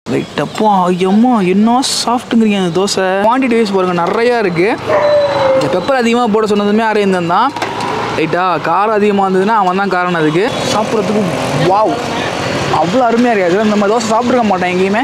right அப்போ ஐயம்மா என்ன சாஃப்ட்டுங்கிறீங்க அந்த தோசை குவான்டிட்டி வைஸ் பாருங்க நிறையா இருக்குது இந்த பெப்பர் அதிகமாக போட சொன்னதுமே அரேந்தன் தான் ரைட்டா காரம் அதிகமாக இருந்ததுன்னா அவன் தான் காரணம் அதுக்கு சாப்பிட்றதுக்கு வாவ் அவ்வளோ அருமையாக இருக்காது இந்த மாதிரி தோசை சாப்பிட்ருக்க மாட்டேன் எங்கேயுமே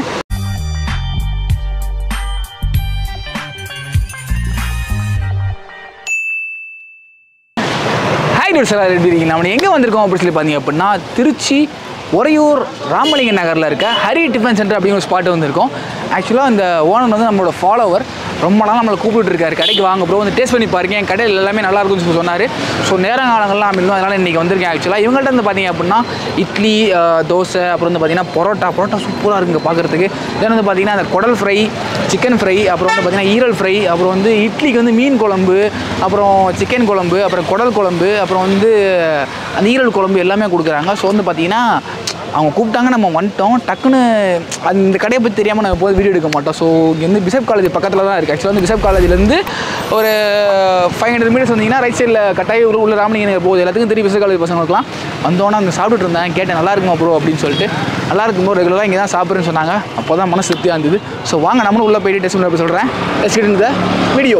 ஹாய் டூர் சார் எப்படி இருக்கீங்க நம்ம எங்கே வந்திருக்கோம் அப்படின்னு சொல்லி பார்த்தீங்க அப்படின்னா திருச்சி உறையூர் ராமலிங்க நகரில் இருக்க ஹரி டிஃபன் சென்டர் அப்படிங்கிற ஒரு ஸ்பாட்டு வந்திருக்கோம் ஆக்சுவலாக இந்த ஓனர் வந்து நம்மளோட ஃபாலோவர் ரொம்ப நாள் நம்மளை கூப்பிட்டு இருக்காரு கடைக்கு வாங்க ப்ரோ வந்து டேஸ்ட் பண்ணி பாருங்க என் கடையில் எல்லாமே நல்லா இருக்கும்னு சொல்லி சொன்னார் ஸோ நேரங்காலங்கள்லாம் அமையும் அதனால் இன்றைக்கி வந்திருக்கேன் ஆக்சுவலாக இவங்கள்ட்ட வந்து பார்த்தீங்க அப்படின்னா இட்லி அஹ், தோசை அப்புறம் வந்து பார்த்தீங்கன்னா பரோட்டா பரோட்டா சூப்பராக இருக்குங்க பார்க்குறதுக்கு தென் வந்து பார்த்தீங்கன்னா அந்த குடல் ஃப்ரை சிக்கன் ஃப்ரை அப்புறம் வந்து பார்த்தீங்கன்னா ஈரல் ஃப்ரை அப்புறம் வந்து இட்லிக்கு வந்து மீன் குழம்பு அப்புறம் சிக்கன் குழம்பு அப்புறம் குடல் குழம்பு அப்புறம் வந்து அந்த ஈரல் குழம்பு எல்லாமே கொடுக்குறாங்க ஸோ வந்து பார்த்தீங்கன்னா அவங்க கூப்பிட்டாங்க நம்ம வந்துட்டோம் டக்குன்னு அது இந்த கடையை பற்றி தெரியாமல் நாங்கள் போய் வீடியோ எடுக்க மாட்டோம் ஸோ இங்கே வந்து பிசப் காலேஜ் பக்கத்தில் தான் இருக்குது ஆக்சுவலாக வந்து பிசப் காலேஜ்லேருந்து ஒரு ஃபைவ் ஹண்ட்ரட் மீட்டர்ஸ் வந்தீங்கன்னா ரைட் சைடில் கட்டாய உள்ள உள்ள ராமலிங்க நகர் போகுது எல்லாத்துக்கும் தெரியும் பிசப் காலேஜ் பசங்களுக்குலாம் வந்தோன்னே அங்கே சாப்பிட்டுட்டு இருந்தேன் கேட்டேன் நல்லா இருக்குமா ப்ரோ அப்படின்னு சொல்லிட்டு நல்லா இருக்கும் ப்ரோ ரெகுலராக இங்கே தான் சாப்பிட்றேன்னு சொன்னாங்க அப்போ தான் மனசு திருப்தியாக இருந்தது ஸோ வாங்க நம்மளும் உள்ளே போயிட்டு டெஸ்ட் பண்ணி சொல்கிறேன் டெஸ்ட் இந்த வீடியோ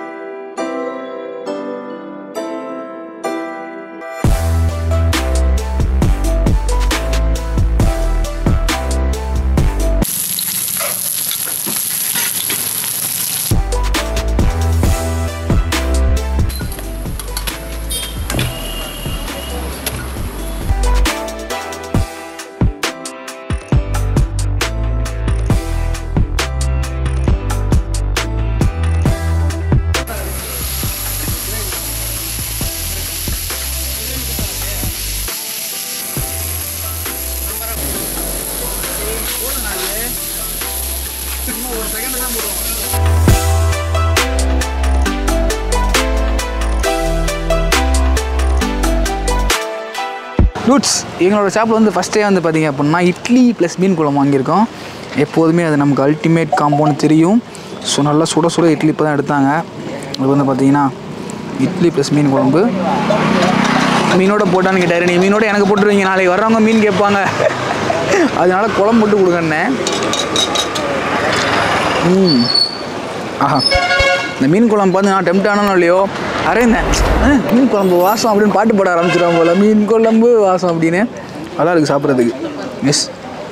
ரூட்ஸ் எங்களோட ஷாப்பில் வந்து ஃபஸ்ட்டே வந்து பார்த்தீங்க அப்படின்னா இட்லி ப்ளஸ் மீன் குழம்பு வாங்கியிருக்கோம் எப்போதுமே அது நமக்கு அல்டிமேட் காம்பவுண்ட் தெரியும் ஸோ நல்லா சுட சுட இட்லி இப்போ தான் எடுத்தாங்க அது வந்து பார்த்தீங்கன்னா இட்லி ப்ளஸ் மீன் குழம்பு மீனோட போட்டான்னு கேட்டார் நீ மீனோட எனக்கு போட்டுருவீங்க நாளைக்கு வர்றவங்க மீன் கேட்பாங்க அதனால குழம்பு போட்டு கொடுங்கண்ணே ம் ஆஹா இந்த மீன் குழம்பு பார்த்து நான் டெம்ட் ஆனாலும் இல்லையோ அரைந்தேன் அஹ், மீன் குழம்பு வாசம் அப்படின்னு பாட்டு பாட ஆரம்பிச்சிடுவாங்க போல மீன் குழம்பு வாசம் அப்படின்னு நல்லா இருக்குது சாப்பிட்றதுக்கு எஸ்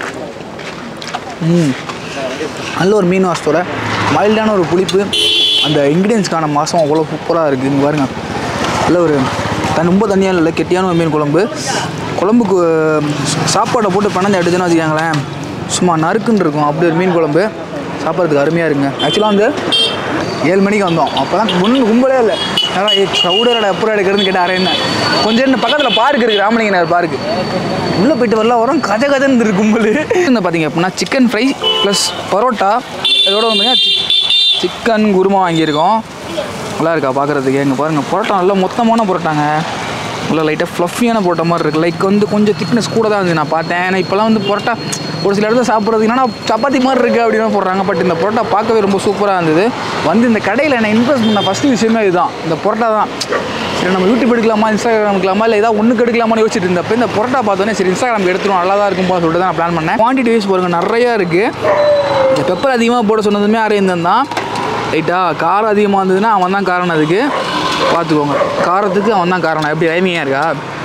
ம் நல்ல ஒரு மீன் வாசத்தோட மைல்டான ஒரு புளிப்பு அந்த இன்க்ரீடியன்ஸ்க்கான மாதம் அவ்வளோ சூப்பராக இருக்குது இங்கே பாருங்க நல்ல ஒரு தன் ரொம்ப தண்ணியாக இல்லை கெட்டியான ஒரு மீன் குழம்பு குழம்புக்கு சாப்பாடை போட்டு பணத்தை எடுத்துன்னு வச்சுக்காங்களேன் சும்மா நறுக்குன்னு இருக்கும் அப்படி ஒரு மீன் குழம்பு சாப்பிட்றதுக்கு அருமையாக இருக்குங்க ஆக்சுவலாக வந்து ஏழு மணிக்கு வந்தோம் அப்போ தான் ஒன்றும் கும்பலே இல்லை யாரா க்ரௌடரோட எப்போ எடுக்கிறதுன்னு கேட்டால் அரேன்னு கொஞ்சம் இந்த பக்கத்தில் பார்க் இருக்குது ராமலிங்க நகர் பார்க்கு உள்ளே போயிட்டு வரல வரும் கதை கதைன்னு இருக்கு கும்பல் இந்த பார்த்தீங்க அப்படின்னா சிக்கன் ஃப்ரை ப்ளஸ் பரோட்டா இதோட வந்து சிக்கன் குருமா வாங்கியிருக்கோம் நல்லா இருக்கா பார்க்குறதுக்கு எங்கள் பாருங்கள் பரோட்டா நல்லா மொத்தமான பரோட்டாங்க உள்ள லைட்டாக ஃப்ளஃபியான போட்ட மாதிரி இருக்குது லைக் வந்து கொஞ்சம் திக்னஸ் கூட தான் இருந்துச்சு நான் பார்த்தேன் ஏன்னா இப்போலாம் வந்து பரோட்டா ஒரு சில இடத்துல சாப்பிட்றது என்னன்னா சப்பாத்தி மாதிரி இருக்குது அப்படின்னு போடுறாங்க பட் இந்த பரோட்டா பார்க்கவே ரொம்ப சூப்பராக இருந்தது வந்து இந்த கடையில் என்ன இன்ட்ரெஸ்ட் பண்ண ஃபஸ்ட்டு விஷயமே இதுதான் இந்த பரோட்டா தான் சரி நம்ம யூடியூப் எடுக்கலாமா இன்ஸ்டாகிராம் எடுக்கலாமா இல்லை ஏதாவது ஒன்றுக்கு எடுக்கலாமான்னு யோசிச்சுட்டு இருந்தப்போ இந்த பரோட்டா பார்த்தோன்னே சரி இன்ஸ்டாகிராம் எடுத்துரும் நல்லா தான் இருக்கும் போல சொல்லிட்டு தான் நான் பிளான் பண்ணேன் குவான்டிட்டி வைஸ் பாருங்க நிறையா இருக்குது இந்த பெப்பர் அதிகமாக போட சொன்னதுமே அரேந்தன் தான் ரைட்டா காரம் அதிகமாக இருந்ததுன்னா அவன் தான் காரணம் அதுக்கு பார்த்துக்கோங்க காரத்துக்கு அவன் தான் காரணம் எப்படி ரைமிங்காக இருக்கா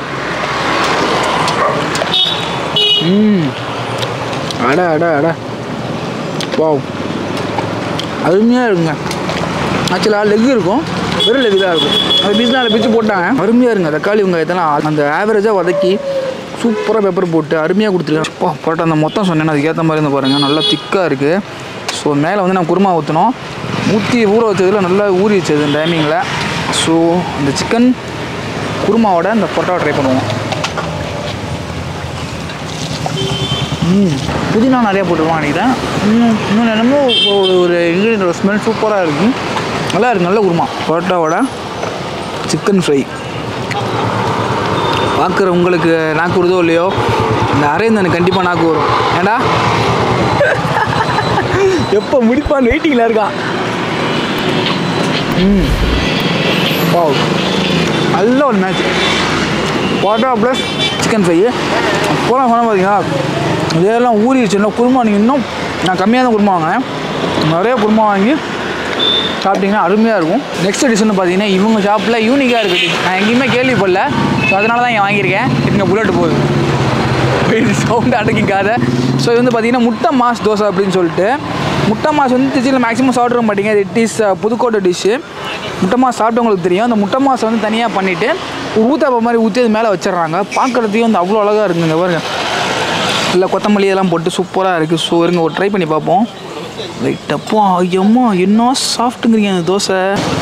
ம் அட அட அட வாவ் அருமையாக இருக்குங்க ஆக்சுவலாக லெக் இருக்கும் வெறும் லெக் தான் இருக்கும் அது பீஸ்னால் பிச்சு போட்டாங்க அருமையாக இருங்க தக்காளி வெங்காயத்தெல்லாம் அந்த ஆவரேஜாக வதக்கி சூப்பராக பெப்பர் போட்டு அருமையாக கொடுத்துருக்காங்க அப்பா பரோட்டா அந்த மொத்தம் சொன்னேன் அதுக்கேற்ற மாதிரி இருந்து பாருங்கள் நல்லா திக்காக இருக்குது ஸோ மேலே வந்து நான் குருமா ஊற்றினோம் ஊற்றி ஊற வச்சதில் நல்லா ஊறி வச்சது இந்த டைமிங்கில் ஸோ இந்த சிக்கன் குருமாவோட இந்த பரோட்டாவை ட்ரை பண்ணுவோம் ம் புதினா நிறையா போட்டுருவான் நினைக்கிறேன் இன்னும் இன்னொன்று என்னமோ ஒரு ஒரு இன்க்ரீடியன்ட் ஸ்மெல் சூப்பராக இருக்கும் நல்லா இருக்கு நல்ல குருமா பரோட்டாவோட சிக்கன் ஃப்ரை பார்க்குற உங்களுக்கு நாக்கு வருதோ இல்லையோ இந்த அரேந்தனுக்கு கண்டிப்பாக நாக்கு வரும் ஏண்டா எப்போ முடிப்பான்னு வெயிட்டிங்கில் இருக்கான் ம் வாவ் நல்ல ஒரு match parotta plus chicken fry போலாம் சொன்ன பார்த்தீங்களா இதெல்லாம் ஊறிடுச்சுன்னா குருமா நீங்கள் இன்னும் நான் கம்மியாக தான் குருமா வாங்கினேன் நிறைய குருமா வாங்கி சாப்பிட்டீங்கன்னா அருமையாக இருக்கும் நெக்ஸ்ட் டிஷ்னு பார்த்தீங்கன்னா இவங்க ஷாப்பில் யூனிக்காக இருக்குது நான் எங்கேயுமே கேள்விப்படல ஸோ அதனால தான் இங்கே வாங்கியிருக்கேன் இங்கே புல்லட் போகுது சவுண்டு அடக்கிக்காத ஸோ இது வந்து பார்த்தீங்கன்னா முட்டை மாஸ் தோசை அப்படின்னு சொல்லிட்டு முட்டை மாஸ் வந்து திருச்சியில் மேக்ஸிமம் சாப்பிட்ற மாட்டீங்க இட் இஸ் புதுக்கோட்டை டிஷ்ஷு முட்டை மாஸ் சாப்பிட்டவங்களுக்கு தெரியும் அந்த முட்டை மாஸ் வந்து தனியாக பண்ணிவிட்டு ஊத்தாப்ப மாதிரி ஊற்றி அது மேலே வச்சிடுறாங்க பார்க்குறதுக்கு வந்து அவ்வளோ அழகாக இருக்குங்க பாருங்க இல்லை கொத்தமல்லி இதெல்லாம் போட்டு சூப்பராக இருக்குது ஸோ இருங்க ஒரு ட்ரை பண்ணி பார்ப்போம் லைட்டப்போ ஐயம்மா என்ன சாஃப்ட்டுங்கிறீங்க அந்த தோசை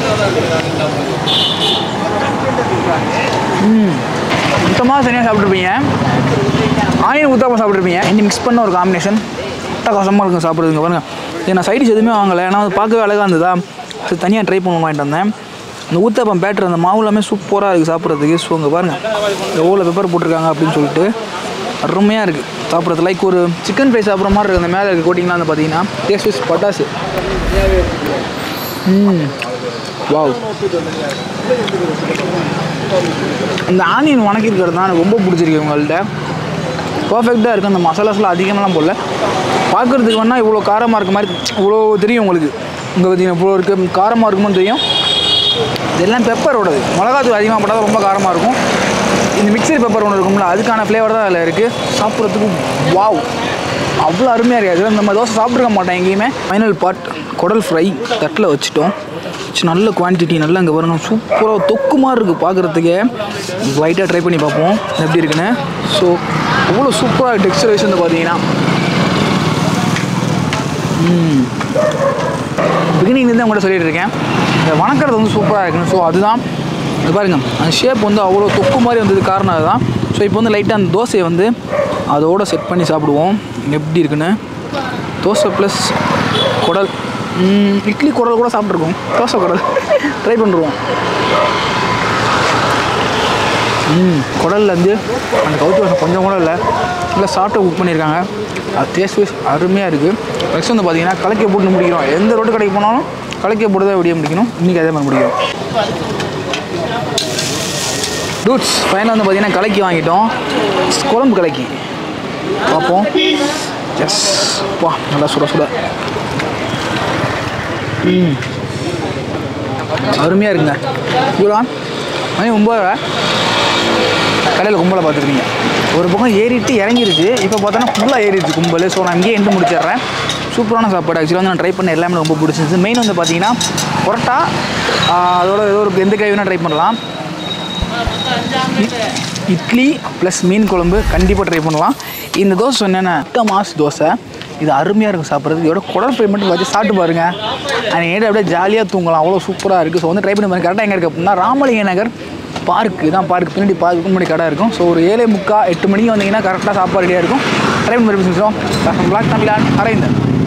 ம் சுத்தமாக தனியாக சாப்பிட்ருப்பீங்க ஆனியன் ஊத்தாப்பம் சாப்பிட்ருப்பீங்க ரெண்டு மிக்ஸ் பண்ண ஒரு காம்பினேஷன் அட்டகாசமாக இருக்கும் சாப்பிட்றதுங்க பாருங்க இது நான் சைடிஷ் எதுவுமே வாங்கலை ஏன்னா அது பார்க்கவே அழகாக இருந்ததா அது தனியாக ட்ரை பண்ண வாங்கிட்டு வந்தேன் அந்த ஊத்தாப்பம் பேட்டர் அந்த மாவு எல்லாமே சூப்பராக இருக்குது சாப்பிட்றதுக்கு ஸோ இங்கே பாருங்கள் எவ்வளோ பெப்பர் போட்டிருக்காங்க அப்படின்னு சொல்லிட்டு அருமையாக இருக்குது சாப்பிட்றது லைக் ஒரு சிக்கன் ஃப்ரை சாப்பிட்ற மாதிரி இருக்குது அந்த மேலே இருக்க கோட்டிங்லாம் வந்து பார்த்தீங்கன்னா டேஸ்ட் வைஸ் பட்டாசு ம் வாவ் இந்த ஆனியன் வணக்கிருக்கிறது தான் எனக்கு ரொம்ப பிடிச்சிருக்கு உங்கள்கிட்ட பர்ஃபெக்டாக இருக்குது அந்த மசாலாஸ்லாம் அதிகமாகலாம் போடல பார்க்குறதுக்கு வேணால் இவ்வளோ காரமாக இருக்க மாதிரி இவ்வளோ தெரியும் உங்களுக்கு இங்கே பார்த்தீங்கன்னா இவ்வளோ இருக்குது காரமாக இருக்குமோன்னு தெரியும் இதெல்லாம் பெப்பரோடது மிளகாத்தூள் அதிகமாக போட்டால் ரொம்ப காரமாக இருக்கும் இந்த மிக்சர் பெப்பர் ஒன்று இருக்கும்ல அதுக்கான ஃப்ளேவர் தான் அதில் இருக்குது சாப்பிட்றதுக்கு வாவ் அவ்வளோ அருமையாக இருக்குது அது நம்ம தோசை சாப்பிட்ருக்க மாட்டோம் எங்கேயுமே ஃபைனல் பார்ட் குடல் ஃப்ரை தட்டில் வச்சுட்டோம் வச்சு நல்ல குவான்டிட்டி நல்லா இங்கே பாருங்க சூப்பராக தொக்கு மாதிரி இருக்குது பார்க்குறதுக்கே லைட்டாக ட்ரை பண்ணி பார்ப்போம் எப்படி இருக்குன்னு ஸோ அவ்வளோ சூப்பராக டெக்ஸ்டர் வைஸ் வந்து பார்த்தீங்கன்னா பிகினிங்லேருந்து உங்கள்கிட்ட சொல்லிட்டு இருக்கேன் இந்த வணக்கிறது வந்து சூப்பராக இருக்குன்னு ஸோ அதுதான் இது பாருங்க அந்த ஷேப் வந்து அவ்வளோ தொக்கு மாதிரி வந்தது காரணம் அதுதான் ஸோ இப்போ வந்து லைட்டாக அந்த தோசையை வந்து அதோட செட் பண்ணி சாப்பிடுவோம் எப்படி இருக்குன்னு தோசை ப்ளஸ் குடல் ம், இட்லி குடல் கூட சாப்பிட்ருக்கோம் தோசை குடல் ட்ரை பண்ணுறோம் ம் குடல்லேருந்து அந்த கவுச்சி வாசம் கொஞ்சம் கூட இல்லை இல்லை சாப்பிட்டு குக் பண்ணியிருக்காங்க அது டேஸ்ட் வைஸ் அருமையாக இருக்குது நெக்ஸ்ட் வந்து பார்த்தீங்கன்னா கலக்கை போட்டு முடிக்கிறோம் எந்த ரோட்டு கடைக்கு போனாலும் கலக்கை போட்டு தான் விடிய முடிக்கணும் இன்றைக்கி அதே மாதிரி முடிக்கிறோம் டூட்ஸ் ஃபைனல் வந்து பார்த்தீங்கன்னா கலக்கி வாங்கிட்டோம் குழம்பு கலக்கி பார்ப்போம் எஸ் வா நல்லா சுட சுட ம் அருமையாக இருக்குங்க இவ்வளோ மணி ஒம்பது கடையில் கும்பலை பார்த்துருக்கீங்க ஒரு பக்கம் ஏறிட்டு இறங்கிருச்சு இப்போ பார்த்தோன்னா ஃபுல்லாக ஏறிடுச்சு கும்பல் ஸோ நான் இங்கேயே எண்டு முடிச்சிடுறேன் சூப்பரான சாப்பாடு ஆக்சுவலாக வந்து நான் ட்ரை பண்ண எல்லாமே ரொம்ப பிடிச்சிருந்துச்சு மெயின் வந்து பார்த்தீங்கன்னா பரோட்டா ஆஹ், அதோட ஏதோ ஒரு எந்த கை வேணால் ட்ரை பண்ணலாம் இ- இட்லி ப்ளஸ் மீன் குழம்பு கண்டிப்பாக ட்ரை பண்ணலாம் இந்த தோசை சொன்னேன்னா முட்டை மாஸ் தோசை இது அருமையாக இருக்கும் சாப்பிட்றது இதோட குடல் ஃப்ரை மட்டும் வச்சு சாப்பிட்டு பாருங்க அன்றைக்கி நைட்டு அப்படியே ஜாலியாக தூங்கலாம் அவ்வளோ சூப்பராக இருக்குது ஸோ வந்து ட்ரை பண்ணி பாருங்க கரெக்டாக எங்கே இருக்குது அப்படின்னா ராமலிங்க நகர் பார்க்கு தான் பார்க் பின்னாடி பார்க்கு முன்னாடி கடை இருக்கும் ஸோ ஒரு ஏழே முக்கா எட்டு மணிக்கு வந்தீங்கன்னா கரெக்டாக சாப்பாடு ரெடியாக இருக்கும் ட்ரை பண்ணி பாருங்க பிளாக் தமிழான் அரைந்தேன்